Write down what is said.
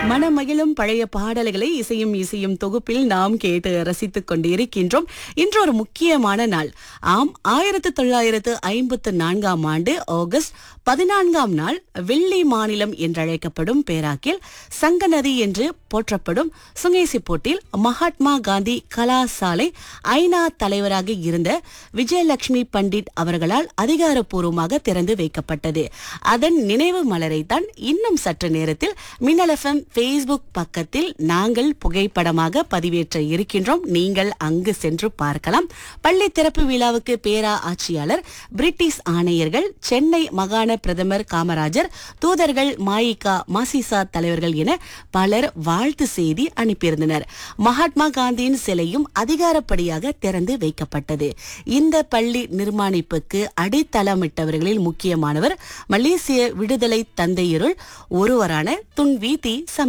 மனமகிழும் பழைய பாடல்களை இசையும் இசையும் தொகுப்பில் நாம் கேட்டு ரசித்துக் கொண்டிருக்கின்றோம் இன்று ஒரு முக்கியமான நாள் ஆம் ஆயிரத்து தொள்ளாயிரத்து ஐம்பத்து நான்காம் ஆண்டு ஆகஸ்ட் பதினான்காம் நாள் வெள்ளி மாநிலம் என்றழைக்கப்படும் பேராக்கில் சங்கநதி என்று போற்றப்படும் சுங்கேசிப்போட்டில் மகாத்மா காந்தி கலாசாலை ஐநா தலைவராக இருந்த விஜயலட்சுமி பண்டிட் அவர்களால் அதிகாரப்பூர்வமாக திறந்து வைக்கப்பட்டது அதன் நினைவு மலரைத்தான் இன்னும் சற்று நேரத்தில் மின்னல் எஃப்எம் ஃபேஸ்புக் பக்கத்தில் நாங்கள் புகைப்படமாக பதிவேற்ற இருக்கின்றோம் நீங்கள் அங்கு சென்று பார்க்கலாம் பள்ளி திறப்பு விழாவுக்கு பேரா ஆட்சியாளர் பிரிட்டிஷ் ஆணையர்கள் சென்னை மாகாண பிரதமர் காமராஜர் தூதர்கள் மாயிகா மாசிசா தலைவர்கள் என பலர் வாழ்த்து செய்தி அனுப்பியிருந்தனர் மகாத்மா காந்தியின் சிலையும் அதிகாரப்படியாக திறந்து வைக்கப்பட்டது இந்த பள்ளி நிர்மாணிப்புக்கு அடித்தளமிட்டவர்களில் முக்கியமானவர் மலேசிய விடுதலை தந்தையருள் ஒருவரான துன்வீதி